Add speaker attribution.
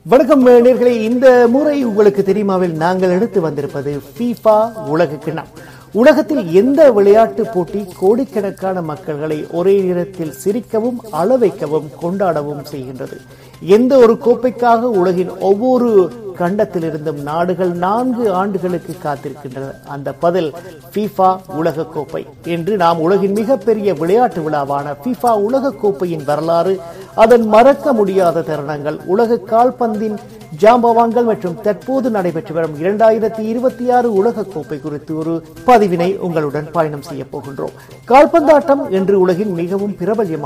Speaker 1: வணக்கம் நேர்களே இந்த முறை உங்களுக்கு தெரியுமாவில் நாங்கள் எடுத்து வந்திருப்பது FIFA உலக கிண்ணம் உலகத்தில் எந்த விளையாட்டு போட்டி கோடிக்கணக்கான மக்கள்களை ஒரே நேரத்தில் சிரிக்கவும் அளவைக்கவும் கொண்டாடவும் செய்கின்றது எந்த ஒரு கோப்பைக்காக உலகின் ஒவ்வொரு கண்டத்திலிருந்தும் நாடுகள் நான்கு ஆண்டுகளுக்கு காத்திருக்கின்றன அந்த பதில் FIFA உலக கோப்பை என்று நாம் உலகின் மிகப்பெரிய விளையாட்டு விழாவான FIFA உலக கோப்பையின் வரலாறு அதன் மறக்க முடியாத தருணங்கள் உலக கால்பந்தின் ஜாம்பவான்கள் மற்றும் தற்போது நடைபெற்று வரும் இரண்டாயிரத்தி இருபத்தி ஆறு உலக கோப்பை குறித்து ஒரு பதிவினை உங்களுடன் பயணம் செய்ய போகின்றோம் கால்பந்தாட்டம் என்று உலகின் மிகவும் பிரபல்யமான